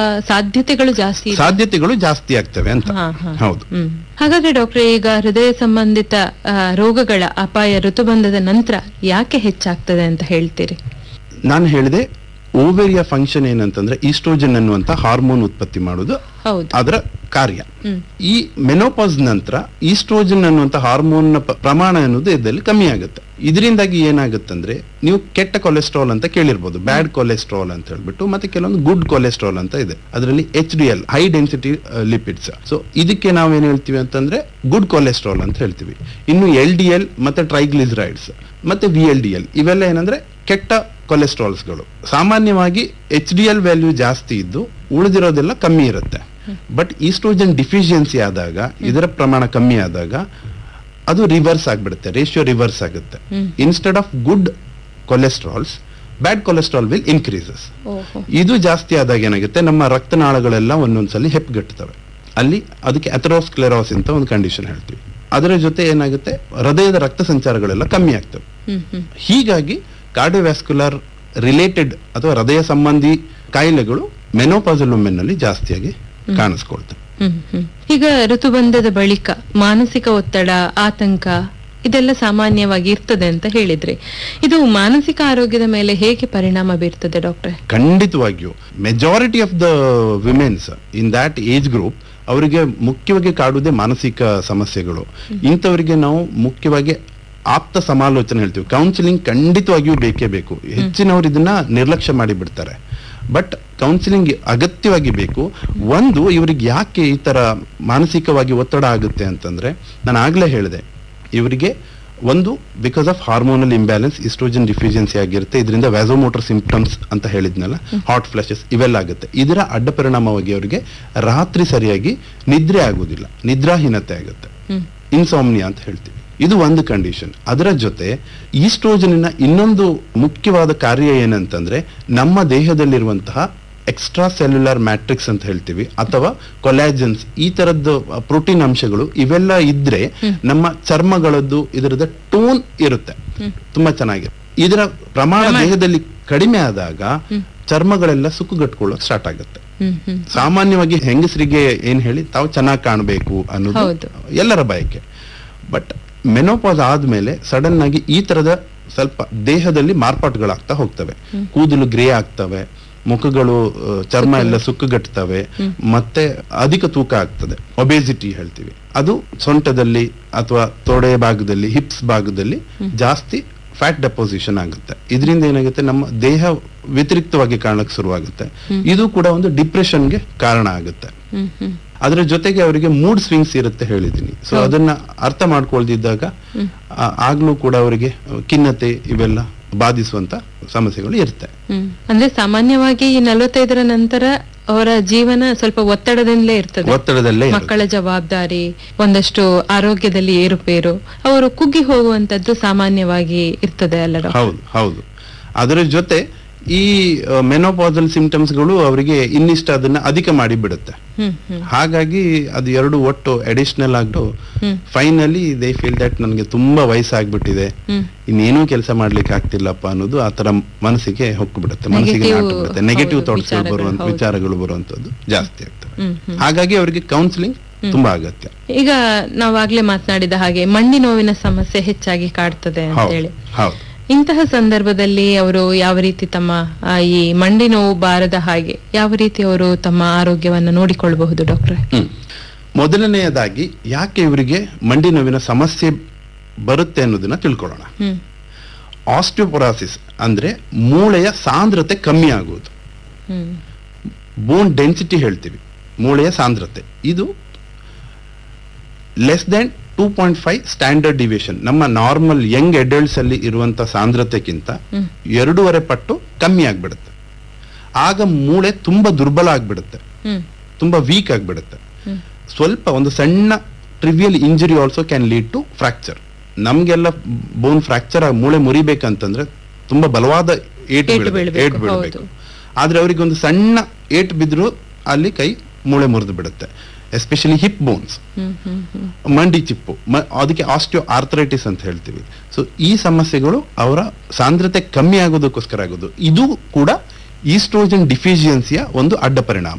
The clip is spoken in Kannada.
ಸಾಧ್ಯತೆಗಳು ಜಾಸ್ತಿ ಇದೆ. ಸಾಧ್ಯತೆಗಳು ಜಾಸ್ತಿ ಆಗ್ತವೆ ಅಂತ ಹಾ, ಹಾ. ಹೌದು ಹ್ಮ್. ಹಾಗಾದ್ರೆ ಡಾಕ್ಟ್ರೆ ಈಗ ಹೃದಯ ಸಂಬಂಧಿತ ಆ, ರೋಗಗಳ ಅಪಾಯ ಋತುಬಂಧದ ನಂತರ ಯಾಕೆ ಹೆಚ್ಚಾಗ್ತದೆ ಅಂತ ಹೇಳ್ತೀರಿ ನಾನು ಹೇಳಿದೆ ಓವೇರಿಯ ಫಂಕ್ಷನ್ ಏನಂತಂದ್ರೆ ಈಸ್ಟ್ರೋಜನ್ ಅನ್ನುವಂತ ಹಾರ್ಮೋನ್ ಉತ್ಪತ್ತಿ ಮಾಡೋದು ಹೌದು ಅದರ ಕಾರ್ಯ ಹ್ಮ್. ಈ ಮೆನೋಪಾಸ್ ನಂತರ ಈಸ್ಟ್ರೋಜನ್ ಅನ್ನುವಂತ ಹಾರ್ಮೋನ್ ನ ಪ- ಪ್ರಮಾಣ ಅನ್ನೋದು ಇದರಲ್ಲಿ ಕಮ್ಮಿ ಆಗುತ್ತೆ ಇದರಿಂದಾಗಿ ಏನಾಗುತ್ತಂದ್ರೆ ನೀವು ಕೆಟ್ಟ ಕೊಲೆಸ್ಟ್ರಾಲ್ ಅಂತ ಕೇಳಿರ್ಬೋದು ಬ್ಯಾಡ್ ಕೊಲೆಸ್ಟ್ರಾಲ್ ಅಂತ ಹೇಳ್ಬಿಟ್ಟು ಮತ್ತೆ ಕೆಲವೊಂದು ಗುಡ್ ಕೊಲೆಸ್ಟ್ರಾಲ್ ಅಂತ ಇದೆ ಅದರಲ್ಲಿ H D L high density lipids so ಇದಕ್ಕೆ ನಾವು ಏನ್ ಹೇಳ್ತೀವಿ ಅಂತಂದ್ರೆ ಗುಡ್ ಕೊಲೆಸ್ಟ್ರಾಲ್ ಅಂತ ಹೇಳ್ತೀವಿ ಇನ್ನು ಎಲ್ ಡಿ ಎಲ್ ಮತ್ತೆ ಟ್ರೈಗ್ಲಿಸರೈಡ್ಸ್ ಮತ್ತೆ ವಿ ಎಲ್ ಡಿ ಎಲ್ ಇವೆಲ್ಲ ಏನಂದ್ರೆ ಕೆಟ್ಟ ಕೊಲೆಸ್ಟ್ರಾಲ್ಸ್ಗಳು ಸಾಮಾನ್ಯವಾಗಿ ಎಚ್ ಡಿ ಎಲ್ ವ್ಯಾಲ್ಯೂ ಜಾಸ್ತಿ ಇದ್ದು ಉಳಿದಿರೋದೆಲ್ಲ ಕಮ್ಮಿ ಇರುತ್ತೆ ಬಟ್ ಈಸ್ಟ್ರೋಜನ್ ಡಿಫಿಷಿಯನ್ಸಿ ಆದಾಗ ಇದರ ಪ್ರಮಾಣ ಕಮ್ಮಿ ಆದಾಗ ಅದು ರಿವರ್ಸ್ ಆಗ್ಬಿಡುತ್ತೆ ರೇಷಿಯೋ ರಿವರ್ಸ್ ಆಗುತ್ತೆ hmm. Instead of good cholesterols bad cholesterol will increases ಓಹೋ ಇದು ಜಾಸ್ತಿ ಆದಾಗ ಏನಾಗುತ್ತೆ ನಮ್ಮ ರಕ್ತನಾಳಗಳೆಲ್ಲ ಒಂದೊಂದ್ಸಲಿ ಹೆಪ್ಪುಗಟ್ಟುತ್ತವೆ ಅಲ್ಲಿ ಅದಕ್ಕೆ ಅಥೆರೋಸ್ಕ್ಲೆರೋಸ್ ಅಂತ ಒಂದು ಕಂಡೀಷನ್ ಹೇಳ್ತೀವಿ ಅದರ ಜೊತೆ ಏನಾಗುತ್ತೆ ಹೃದಯದ ರಕ್ತ ಸಂಚಾರಗಳೆಲ್ಲ ಕಮ್ಮಿ ಆಗ್ತವೆ ಹ್ಮ್ ಹ್ಮ್ ಹೀಗಾಗಿ ಕಾರ್ಡಿಯೋವ್ಯಾಸ್ಕ್ಯುಲರ್ ರಿಲೇಟೆಡ್ ಅಥವಾ ಹೃದಯ ಸಂಬಂಧಿ ಕಾಯಿಲೆಗಳು ಮೆನೋಪಾಸಲ್ ನಲ್ಲಿ ಜಾಸ್ತಿಯಾಗಿ ಕಾಣಿಸ್ಕೊಳ್ತವೆ ಹ್ಮ್ ಹ್ಮ್. ಈಗ ಋತುಬಂಧದ ಬಳಿಕ ಮಾನಸಿಕ ಒತ್ತಡ ಆತಂಕ ಇದೆಲ್ಲ ಸಾಮಾನ್ಯವಾಗಿ ಇರ್ತದೆ ಅಂತ ಹೇಳಿದ್ರಿ ಇದು ಮಾನಸಿಕ ಆರೋಗ್ಯದ ಮೇಲೆ ಹೇಗೆ ಪರಿಣಾಮ ಬೀರ್ತದೆ ಡಾಕ್ಟ್ರೆ ಖಂಡಿತವಾಗಿಯೂ majority of the womens in that age group ಅವರಿಗೆ ಮುಖ್ಯವಾಗಿ ಕಾಡುವುದೇ ಮಾನಸಿಕ ಸಮಸ್ಯೆಗಳು ಇಂಥವರಿಗೆ ನಾವು ಮುಖ್ಯವಾಗಿ ಆಪ್ತ ಸಮಾಲೋಚನೆ ಹೇಳ್ತೀವಿ ಕೌನ್ಸಿಲಿಂಗ್ ಖಂಡಿತವಾಗಿಯೂ ಬೇಕೇ ಬೇಕು ಹೆಚ್ಚಿನವರು ಇದನ್ನ ನಿರ್ಲಕ್ಷ್ಯ ಮಾಡಿ ಬಿಡ್ತಾರೆ ಬಟ್ ಕೌನ್ಸಿಲಿಂಗ್ ಅಗತ್ಯವಾಗಿ ಬೇಕು ಒಂದು ಇವರಿಗೆ ಯಾಕೆ ಈ ತರ ಮಾನಸಿಕವಾಗಿ ಒತ್ತಡ ಆಗುತ್ತೆ ಅಂತಂದ್ರೆ ನಾನು ಆಗ್ಲೇ ಹೇಳಿದೆ ಇವರಿಗೆ ಒಂದು because of hormonal imbalance estrogen deficiency ಆಗಿರುತ್ತೆ ಇದರಿಂದ ವ್ಯಾಸೋಮೋಟರ್ ಸಿಂಪ್ಟಮ್ಸ್ ಅಂತ ಹೇಳಿದ್ನಲ್ಲ ಹಾಟ್ ಫ್ಲಾಶಸ್ ಇವೆಲ್ಲ ಆಗುತ್ತೆ ಇದರ ಅಡ್ಡ ಪರಿಣಾಮವಾಗಿ ಅವರಿಗೆ ರಾತ್ರಿ ಸರಿಯಾಗಿ ನಿದ್ರೆ ಆಗುವುದಿಲ್ಲ ನಿದ್ರಾಹೀನತೆ ಆಗುತ್ತೆ ಹ್ಮ್ ಇನ್ಸಾಮ್ನಿಯಾ ಅಂತ ಹೇಳ್ತೀವಿ ಇದು ಒಂದು ಕಂಡೀಷನ್ ಅದರ ಜೊತೆ ಈಸ್ಟ್ರೋಜನಿನ ಇನ್ನೊಂದು ಮುಖ್ಯವಾದ ಕಾರ್ಯ ಏನಂತಂದ್ರೆ ನಮ್ಮ ದೇಹದಲ್ಲಿರುವಂತಹ ಎಕ್ಸ್ಟ್ರಾ ಸೆಲ್ಯುಲರ್ ಮ್ಯಾಟ್ರಿಕ್ಸ್ ಅಂತ ಹೇಳ್ತೀವಿ ಅಥವಾ ಕೊಲಾಜನ್ಸ್ ಈ ತರದ್ದು ಪ್ರೋಟೀನ್ ಅಂಶಗಳು ಇವೆಲ್ಲ ಇದ್ರೆ ನಮ್ಮ ಚರ್ಮಗಳದ್ದು ಇದರದ ಟೋನ್ ಇರುತ್ತೆ ತುಂಬಾ ಚೆನ್ನಾಗಿದೆ ಇದರ ಪ್ರಮಾಣ ದೇಹದಲ್ಲಿ ಕಡಿಮೆ ಆದಾಗ ಚರ್ಮಗಳೆಲ್ಲ ಸುಕ್ಕುಗಟ್ಕೊಳ್ಳೋಕೆ ಸ್ಟಾರ್ಟ್ ಆಗುತ್ತೆ ಹ್ಮ್ ಹ್ಮ್ ಸಾಮಾನ್ಯವಾಗಿ ಹೆಂಗಸರಿಗೆ ಏನ್ ಹೇಳಿ ತಾವು ಚೆನ್ನಾಗಿ ಕಾಣಬೇಕು ಅನ್ನೋದು ಹೌದು. ಎಲ್ಲರ ಬಯಕೆ ಬಟ್ ಮೆನೋಪಾಸ್ ಆದ್ಮೇಲೆ ಸಡನ್ ಆಗಿ ಈ ತರದ ಸ್ವಲ್ಪ ದೇಹದಲ್ಲಿ ಮಾರ್ಪಾಟುಗಳಾಗ್ತಾ ಹೋಗ್ತವೆ ಕೂದಲು ಗ್ರೇ ಆಗ್ತವೆ ಮುಖಗಳು ಆ, ಚರ್ಮ ಎಲ್ಲ ಸುಕ್ಕುಗಟ್ಟುತ್ತವೆ ಮತ್ತೆ ಅಧಿಕ ತೂಕ ಆಗ್ತದೆ ಒಬೇಸಿಟಿ ಹೇಳ್ತೀವಿ ಅದು ಸೊಂಟದಲ್ಲಿ ಅಥವಾ ತೊಡೆ ಭಾಗದಲ್ಲಿ ಹಿಪ್ಸ್ ಭಾಗದಲ್ಲಿ ಜಾಸ್ತಿ ಫ್ಯಾಟ್ ಡೆಪೋಸಿಷನ್ ಆಗುತ್ತೆ ಇದರಿಂದ ಏನಾಗುತ್ತೆ ನಮ್ಮ ದೇಹ ವ್ಯತಿರಿಕ್ತವಾಗಿ ಕಾಣಕ್ಕೆ ಶುರುವಾಗುತ್ತೆ ಇದು ಕೂಡ ಒಂದು ಡಿಪ್ರೆಷನ್ಗೆ ಕಾರಣ ಆಗುತ್ತೆ ಹ್ಮ್ ಹ್ಮ್ ಅದರ ಜೊತೆಗೆ ಅವರಿಗೆ ಮೂಡ್ ಸ್ವಿಂಗ್ಸ್ ಇರುತ್ತೆ ಹೇಳಿದೀನಿ ಸೊ ಅದನ್ನ ಅರ್ಥ ಮಾಡ್ಕೊಳ್ದಿದ್ದಾಗ ಆ- ಆಗ್ಲೂ ಕೂಡ ಅವರಿಗೆ ಖಿನ್ನತೆ ಇವೆಲ್ಲ ಬಾಧಿಸುವಂತ ಸಮಸ್ಯೆಗಳು ಇರುತ್ತೆ ಹ್ಮ್ ಅಂದ್ರೆ ಸಾಮಾನ್ಯವಾಗಿ ಈ ನಲವತ್ತೈದರ ನಂತರ ಅವರ ಜೀವನ ಸ್ವಲ್ಪ ಒತ್ತಡದಿಂದಲೇ ಇರ್ತದೆ ಒತ್ತಡದಲ್ಲೇ ಇರುತ್ತೆ. ಮಕ್ಕಳ ಜವಾಬ್ದಾರಿ ಒಂದಷ್ಟು ಆರೋಗ್ಯದಲ್ಲಿ ಏರುಪೇರು ಅವರು ಕುಗ್ಗಿ ಹೋಗುವಂತದ್ದು ಸಾಮಾನ್ಯವಾಗಿ ಇರ್ತದೆ ಅಲ್ಲ ಡಾಕ್ಟರ್? ಹೌದು ಹೌದು ಅದರ ಜೊತೆ ಈ ಮೆನೋಪಾಸಲ್ ಸಿಂಪ್ಟಮ್ಸ್ ಗಳು ಅವರಿಗೆ ಇನ್ನಿಷ್ಟ ಅದನ್ನ ಅಧಿಕ ಮಾಡಿ ಬಿಡುತ್ತೆ ಹ್ಮ್ ಹ್ಮ್ ಹಾಗಾಗಿ ಅದು ಎರಡು ಒಟ್ಟು ಅಡಿಷನಲ್ ಆಗ್ಬಿಟ್ಟು hmm. Finally they feel that ನನಗೆ ತುಂಬಾ ವಯಸ್ಸಾಗ್ಬಿಟ್ಟಿದೆ ಹ್ಮ್ ಇನ್ನೇನೂ ಕೆಲಸ ಮಾಡ್ಲಿಕ್ಕೆ ಆಗ್ತಿಲ್ಲಪ್ಪ ಅನ್ನೋದು ಆ ತರ ಮನಸ್ಸಿಗೆ ಹೊಕ್ಕು ಬಿಡುತ್ತೆ ಮನಸ್ಸಿಗೆ Negative, ನಾಟು ಬಿಡುತ್ತೆ ನೆಗೆಟಿವ್ ಹೌದು, ಥಾಟ್ಸ್ಗಳು ವಿಚಾರಗಳು, ಬರುವಂತ ಹೌದು. ವಿಚಾರಗಳು ಬರುವಂತದ್ದು ಜಾಸ್ತಿ ಆಗ್ತವೆ ಹ್ಮ್ ಹ್ಮ್ ಹಾಗಾಗಿ ಅವರಿಗೆ ಕೌನ್ಸಿಲಿಂಗ್ ತುಂಬಾ ಅಗತ್ಯ ಈಗ ನಾವಾಗ್ಲೇ ಮಾತನಾಡಿದ ಹಾಗೆ ಮಂಡಿ ನೋವಿನ ಸಮಸ್ಯೆ ಹೆಚ್ಚಾಗಿ ಕಾಡ್ತದೆ ಅಂತ ಹೌದು ಹೇಳಿ ಹೌದು ಇಂತಹ ಸಂದರ್ಭದಲ್ಲಿ ಅವರು ಯಾವ ರೀತಿ ತಮ್ಮ ಆ, ಈ ಮಂಡಿ ನೋವು ಬಾರದ ಹಾಗೆ ಯಾವ ರೀತಿ ಅವರು ತಮ್ಮ ಆರೋಗ್ಯವನ್ನ ನೋಡಿಕೊಳ್ಳಬಹುದು ಡಾಕ್ಟ್ರೆ ಹ್ಮ್ ಮೊದಲನೆಯದಾಗಿ ಯಾಕೆ ಇವರಿಗೆ ಮಂಡಿ ನೋವಿನ ಸಮಸ್ಯೆ ಬರುತ್ತೆ ಅನ್ನೋದನ್ನ ತಿಳ್ಕೊಳ್ಳೋಣ ಹ್ಮ್ ಆಸ್ಟಿಯೋಪೊರಾಸಿಸ್ ಅಂದ್ರೆ ಮೂಳೆಯ ಸಾಂದ್ರತೆ ಕಮ್ಮಿ ಆಗುವುದು ಹ್ಮ್ ಬೋನ್ ಡೆನ್ಸಿಟಿ ಹೇಳ್ತೀವಿ ಮೂಳೆಯ ಸಾಂದ್ರತೆ ಇದು less than two point five standard deviation ನಮ್ಮ ನಾರ್ಮಲ್ ಯಂಗ್ ಅಡಲ್ಟ್ಸ್ ಅಲ್ಲಿ ಇರುವಂತ ಸಾಂದ್ರತೆಗಿಂತ ಹ್ಮ್. ಎರಡೂವರೆ ಪಟ್ಟು ಕಮ್ಮಿ ಆಗ್ಬಿಡುತ್ತೆ ಆಗ ಮೂಳೆ ತುಂಬಾ ದುರ್ಬಲ ಆಗ್ಬಿಡುತ್ತೆ ಹ್ಮ್ ತುಂಬಾ ವೀಕ್ ಆಗ್ಬಿಡುತ್ತೆ ಹ್ಮ್. ಸ್ವಲ್ಪ ಒಂದು ಸಣ್ಣ trivial injury also can lead to fracture ನಮ್ಗೆಲ್ಲ ಬೋನ್ ಫ್ರಾಕ್ಚರ್ ಮೂಳೆ ಮುರಿಬೇಕಂತಂದ್ರೆ ತುಂಬಾ ಬಲವಾದ ಏಟು ಏಟು ಬೀಳ್ಬೇಕು, ಬೀಳ್ಬೇಕು, ಏಟು ಬೀಳ್ಬೇಕು ಹೌದು. ಆದ್ರೆ ಅವರಿಗೆ ಒಂದು ಸಣ್ಣ ಏಟು ಬಿದ್ರು ಅಲ್ಲಿ ಕೈ ಮೂಳೆ ಮುರಿದು ಬಿಡುತ್ತೆ especially hip bones hmm hmm hmm ಮಂಡಿ ಚಿಪ್ಪು ಮ- ಅದಕ್ಕೆ ಆಸ್ಟಿಯೋ ಆರ್ಥರೈಟಿಸ್ ಅಂತ ಹೇಳ್ತೀವಿ ಸೊ ಈ ಸಮಸ್ಯೆಗಳು ಅವರ ಸಾಂದ್ರತೆ ಕಮ್ಮಿ ಆಗೋದಕ್ಕೋಸ್ಕರ ಆಗೋದು ಇದು ಕೂಡ ಈಸ್ಟ್ರೋಜನ್ ಡಿಫಿಷಿಯನ್ಸಿಯ ಒಂದು ಅಡ್ಡ ಪರಿಣಾಮ